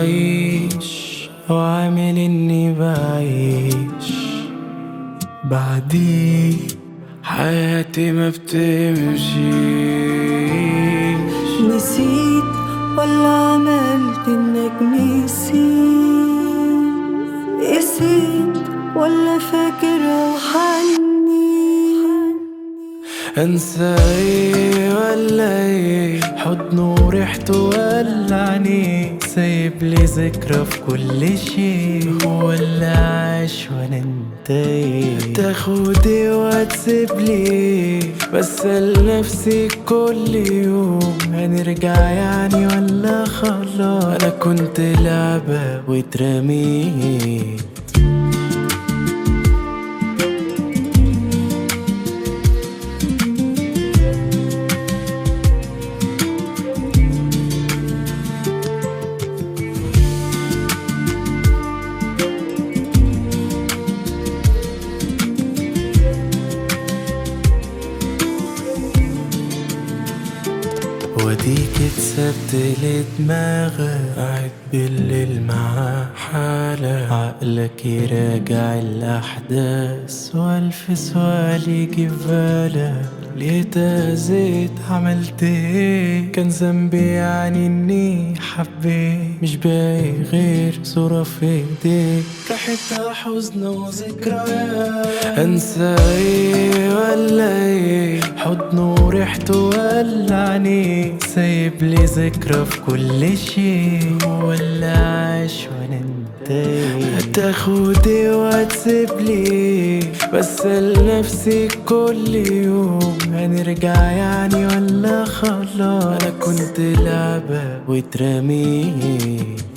عايش وعامل اني بعيش بعدي حياتي ما بتمشيش نسيت ولا عملت انك نسيت قسيت ولا فاكر وحني انسى ايه ولا ايه حضنه وريحته ولعني سايب لي ذكرى في كل شيء ولا عايش وانا انت ايه تاخدي وتسيب لي بسأل نفسي كل يوم هنرجع يعني ولا خلاص انا كنت لعبة واترميت وديك اتسبت لدماغك قاعد بالليل مع حالك عقلك يراجع الأحداث وألف سؤال يجي في بالك ليه تأذيت عملت ايه كان ذنبي يعني اني حبيت مش باقي غير صورة في ايديك ريحتها حزن وذكريات انسى ايه ولا ايه حضنه وريحته ولعني سايب لي ذكرى في كل شيء ولا عايش وانا انت ايه تاخدي وتسيب لي بسأل نفسي كل يوم هنرجع يعني ولا خلاص انا كنت لعبة واترميت